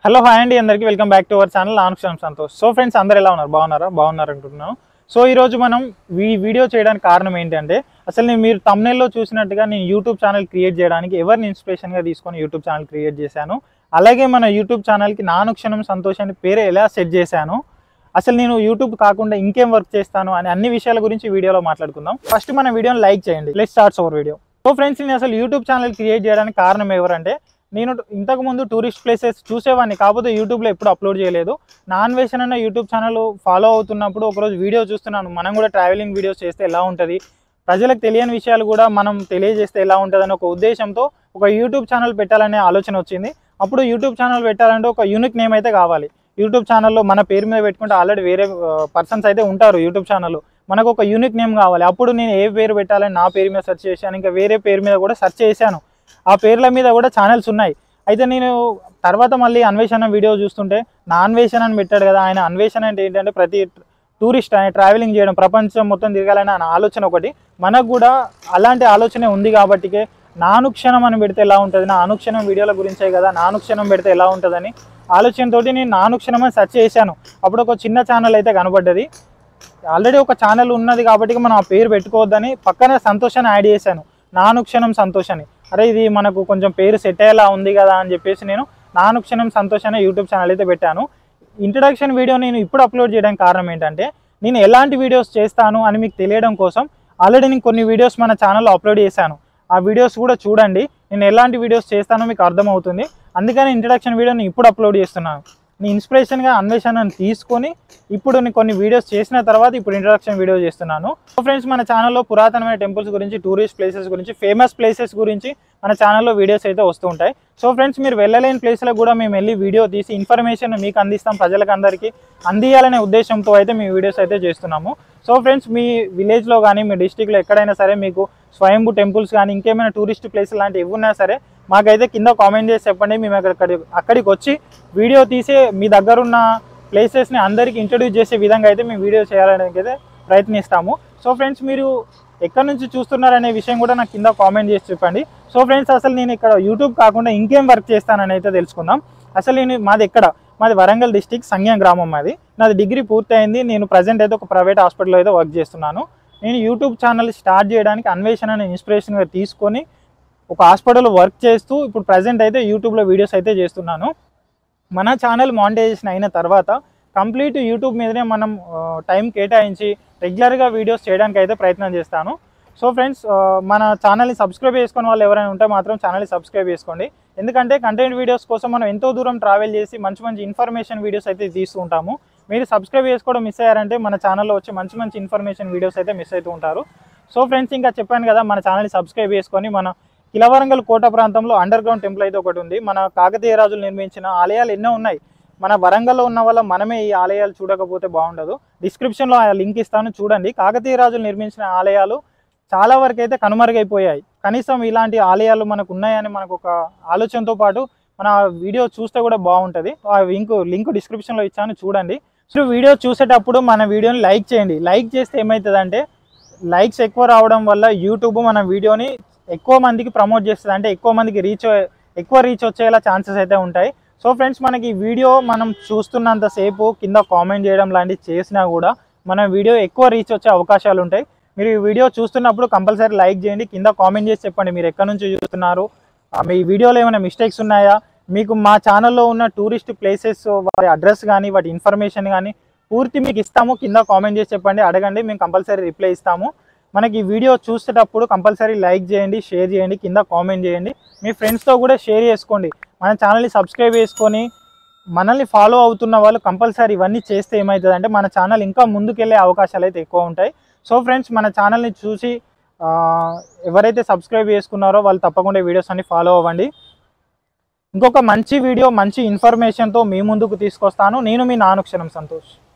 hello hi అండి అందరికీ welcome back to our channel Anukshanam Santosh so friends అందరు ఎలా ఉన్నారు బాగున్నారా బాగున్నారు అనుకుంటున్నాను సో ఈ రోజు మనం ఈ వీడియో చేయడానికి కారణం ఏంటంటే అసలు నేను మీరు తమ్నెల్లో చూసినట్టుగా నేను యూట్యూబ్ ఛానల్ క్రియేట్ చేయడానికి ఎవరిని ఇన్స్పిరేషన్గా తీసుకొని యూట్యూబ్ ఛానల్ క్రియేట్ చేశాను అలాగే మన యూట్యూబ్ ఛానల్కి నానుక్షణం సంతోష్ అని పేరు ఎలా సెట్ చేశాను అసలు నేను యూట్యూబ్ కాకుండా ఇంకేం వర్క్ చేస్తాను అని అన్ని విషయాల గురించి ఈ వీడియోలో మాట్లాడుకుందాం ఫస్ట్ మన వీడియోని లైక్ చేయండి let starts our video so friends నేను అసలు యూట్యూబ్ ఛానల్ క్రియేట్ చేయడానికి కారణం ఎవరంటే నేను ఇంతకు ముందు టూరిస్ట్ ప్లేసెస్ చూసేవాడిని కాకపోతే యూట్యూబ్లో ఎప్పుడు అప్లోడ్ చేయలేదు నాన్ వేషన్ అన్న యూట్యూబ్ ఛానల్ ఫాలో అవుతున్నప్పుడు ఒకరోజు వీడియో చూస్తున్నాను మనం కూడా ట్రావెలింగ్ వీడియోస్ చేస్తే ఎలా ఉంటుంది ప్రజలకు తెలియని విషయాలు కూడా మనం తెలియజేస్తే ఎలా ఉంటుందని ఒక ఉద్దేశంతో ఒక యూట్యూబ్ ఛానల్ పెట్టాలనే ఆలోచన వచ్చింది అప్పుడు యూట్యూబ్ ఛానల్ పెట్టాలంటే ఒక యూనిక్ నేమ్ అయితే కావాలి యూట్యూబ్ ఛానల్లో మన పేరు మీద పెట్టుకుంటే ఆల్రెడీ వేరే పర్సన్స్ అయితే ఉంటారు యూట్యూబ్ ఛానల్లో మనకు ఒక యూనిక్ నేమ్ కావాలి అప్పుడు నేను ఏ పేరు పెట్టాలని నా పేరు మీద సెర్చ్ చేశాను ఇంకా వేరే పేరు మీద కూడా సెర్చ్ చేశాను ఆ పేర్ల మీద కూడా ఛానల్స్ ఉన్నాయి అయితే నేను తర్వాత మళ్ళీ అన్వేషణ వీడియో చూస్తుంటే నా అన్వేషణ అని పెట్టాడు కదా ఆయన అన్వేషణ అంటే ఏంటంటే ప్రతి టూరిస్ట్ ఆయన ట్రావెలింగ్ చేయడం ప్రపంచం మొత్తం తిరగాలని ఆయన ఆలోచన ఒకటి మనకు కూడా అలాంటి ఆలోచనే ఉంది కాబట్టికే నానుక్షణం అని పెడితే ఎలా ఉంటుంది నా అనుక్షణం వీడియోల గురించే కదా నానుక్షణం పెడితే ఎలా ఉంటుందని ఆలోచనతోటి నేను నానుక్షణం అని సెర్చ్ చేశాను అప్పుడు ఒక చిన్న ఛానల్ అయితే కనబడ్డది ఆల్రెడీ ఒక ఛానల్ ఉన్నది కాబట్టి మనం ఆ పేరు పెట్టుకోవద్దని పక్కన సంతోషాన్ని యాడ్ చేశాను నానుక్షణం సంతోష్ అని అరే ఇది మనకు కొంచెం పేరు సెట్ అయ్యేలా ఉంది కదా అని చెప్పేసి నేను నానుక్షణం సంతోష్ అనే యూట్యూబ్ ఛానల్ అయితే పెట్టాను ఇంట్రడక్షన్ వీడియో నేను ఇప్పుడు అప్లోడ్ చేయడానికి కారణం ఏంటంటే నేను ఎలాంటి వీడియోస్ చేస్తాను అని మీకు తెలియడం కోసం ఆల్రెడీ నేను కొన్ని వీడియోస్ మన ఛానల్లో అప్లోడ్ చేశాను ఆ వీడియోస్ కూడా చూడండి నేను ఎలాంటి వీడియోస్ చేస్తానో మీకు అర్థమవుతుంది అందుకని ఇంట్రడక్షన్ వీడియోని ఇప్పుడు అప్లోడ్ చేస్తున్నాను నీ ఇన్స్పిరేషన్గా అన్వేషణను తీసుకొని ఇప్పుడు నేను కొన్ని వీడియోస్ చేసిన తర్వాత ఇప్పుడు ఇంట్రడక్షన్ వీడియో చేస్తున్నాను సో ఫ్రెండ్స్ మన ఛానల్లో పురాతనమైన టెంపుల్స్ గురించి టూరిస్ట్ ప్లేసెస్ గురించి ఫేమస్ ప్లేసెస్ గురించి మన ఛానల్లో వీడియోస్ అయితే వస్తూ ఉంటాయి సో ఫ్రెండ్స్ మీరు వెళ్ళలేని ప్లేస్లకు కూడా మేము వెళ్ళి వీడియో తీసి ఇన్ఫర్మేషన్ మీకు అందిస్తాం ప్రజలకు అందరికీ అందియాలనే ఉద్దేశంతో అయితే మీ వీడియోస్ అయితే చేస్తున్నాము సో ఫ్రెండ్స్ మీ విలేజ్లో కానీ మీ డిస్టిక్లో ఎక్కడైనా సరే మీకు స్వయంభూ టెంపుల్స్ కానీ ఇంకేమైనా టూరిస్ట్ ప్లేస్ లాంటివి ఉన్నా సరే మాకైతే కింద కామెంట్ చేసి చెప్పండి మేము అక్కడ అక్కడికి వచ్చి వీడియో తీసే మీ దగ్గర ఉన్న ప్లేసెస్ని అందరికీ ఇంట్రడ్యూస్ చేసే విధంగా అయితే మేము వీడియో చేయాలనేది అయితే ప్రయత్నిస్తాము సో ఫ్రెండ్స్ మీరు ఎక్కడి నుంచి చూస్తున్నారనే విషయం కూడా నాకు కింద కామెంట్ చేసి చెప్పండి సో ఫ్రెండ్స్ అసలు నేను ఇక్కడ యూట్యూబ్ కాకుండా ఇంకేం వర్క్ చేస్తానని అయితే తెలుసుకుందాం అసలు నేను మాది ఎక్కడ మాది వరంగల్ డిస్టిక్ సంగ్యం గ్రామం మాది నాది డిగ్రీ పూర్తయింది నేను ప్రజెంట్ అయితే ఒక ప్రైవేట్ హాస్పిటల్లో అయితే వర్క్ చేస్తున్నాను నేను యూట్యూబ్ ఛానల్ స్టార్ట్ చేయడానికి అన్వేషణ అనే ఇన్స్పిరేషన్గా తీసుకొని ఒక హాస్పిటల్లో వర్క్ చేస్తూ ఇప్పుడు ప్రజెంట్ అయితే యూట్యూబ్లో వీడియోస్ అయితే చేస్తున్నాను మన ఛానల్ మానిటైజేషన్ అయిన తర్వాత కంప్లీట్ యూట్యూబ్ మీదనే మనం టైం కేటాయించి రెగ్యులర్గా వీడియోస్ చేయడానికి అయితే ప్రయత్నం చేస్తాను సో ఫ్రెండ్స్ మన ఛానల్ని సబ్స్క్రైబ్ చేసుకున్న వాళ్ళు ఎవరైనా ఉంటే మాత్రం ఛానల్ని సబ్స్క్రైబ్ చేసుకోండి ఎందుకంటే కంటెంట్ వీడియోస్ కోసం మనం ఎంతో దూరం ట్రావెల్ చేసి మంచి మంచి ఇన్ఫర్మేషన్ వీడియోస్ అయితే తీస్తూ ఉంటాము మీరు సబ్స్క్రైబ్ చేసుకోవడం మిస్ అయ్యారంటే మన ఛానల్లో వచ్చి మంచి మంచి ఇన్ఫర్మేషన్ వీడియోస్ అయితే మిస్ అవుతూ ఉంటారు సో ఫ్రెండ్స్ ఇంకా చెప్పాను కదా మన ఛానల్ని సబ్స్క్రైబ్ చేసుకొని మన కిలవరంగల్ కోట ప్రాంతంలో అండర్ గ్రౌండ్ టెంపుల్ అయితే ఒకటి ఉంది మన కాకతీయ రాజులు నిర్మించిన ఆలయాలు ఎన్నో ఉన్నాయి మన వరంగల్లో ఉన్న వల్ల మనమే ఈ ఆలయాలు చూడకపోతే బాగుండదు డిస్క్రిప్షన్లో ఆ లింక్ ఇస్తాను చూడండి కాకతీయ రాజులు నిర్మించిన ఆలయాలు చాలా వరకు అయితే కనుమరుగైపోయాయి కనీసం ఇలాంటి ఆలయాలు మనకు ఉన్నాయని మనకు ఒక ఆలోచనతో పాటు మన వీడియో చూస్తే కూడా బాగుంటుంది ఆ లింక్ లింక్ డిస్క్రిప్షన్లో ఇచ్చాను చూడండి సో వీడియో చూసేటప్పుడు మన వీడియోని లైక్ చేయండి లైక్ చేస్తే ఏమవుతుందంటే లైక్స్ ఎక్కువ రావడం వల్ల యూట్యూబ్ మన వీడియోని ఎక్కువ మందికి ప్రమోట్ చేస్తుంది అంటే ఎక్కువ మందికి రీచ్ ఎక్కువ రీచ్ వచ్చేలా ఛాన్సెస్ అయితే ఉంటాయి సో ఫ్రెండ్స్ మనకి ఈ వీడియో మనం చూస్తున్నంతసేపు కింద కామెంట్ చేయడం లాంటివి చేసినా కూడా మన వీడియో ఎక్కువ రీచ్ వచ్చే అవకాశాలు ఉంటాయి మీరు ఈ వీడియో చూస్తున్నప్పుడు కంపల్సరీ లైక్ చేయండి కింద కామెంట్ చేసి చెప్పండి మీరు ఎక్కడి నుంచి చూస్తున్నారు ఆ, మీ వీడియోలో ఏమైనా మిస్టేక్స్ ఉన్నాయా మీకు మా ఛానల్లో ఉన్న టూరిస్ట్ ప్లేసెస్ వాటి అడ్రస్ కానీ వాటి ఇన్ఫర్మేషన్ కానీ పూర్తి మీకు ఇస్తాము కింద కామెంట్ చేసి చెప్పండి అడగండి మేము కంపల్సరీ రిప్లై ఇస్తాము మనకి ఈ వీడియో చూసేటప్పుడు కంపల్సరీ లైక్ చేయండి షేర్ చేయండి కింద కామెంట్ చేయండి మీ ఫ్రెండ్స్తో కూడా షేర్ చేసుకోండి మన ఛానల్ని సబ్స్క్రైబ్ చేసుకొని మనల్ని ఫాలో అవుతున్న వాళ్ళు కంపల్సరీ ఇవన్నీ చేస్తే ఏమవుతుంది అంటే మన ఛానల్ ఇంకా ముందుకెళ్ళే అవకాశాలు అయితే ఎక్కువ ఉంటాయి సో ఫ్రెండ్స్ మన ఛానల్ని చూసి ఆ, ఎవరైతే సబ్స్క్రైబ్ చేసుకున్నారో వాళ్ళు తప్పకుండా ఈ వీడియోస్ అన్ని ఫాలో అవ్వండి ఇంకొక మంచి వీడియో మంచి ఇన్ఫర్మేషన్తో మీ ముందుకు తీసుకొస్తాను నేను మీ నానుక్షణం సంతోష్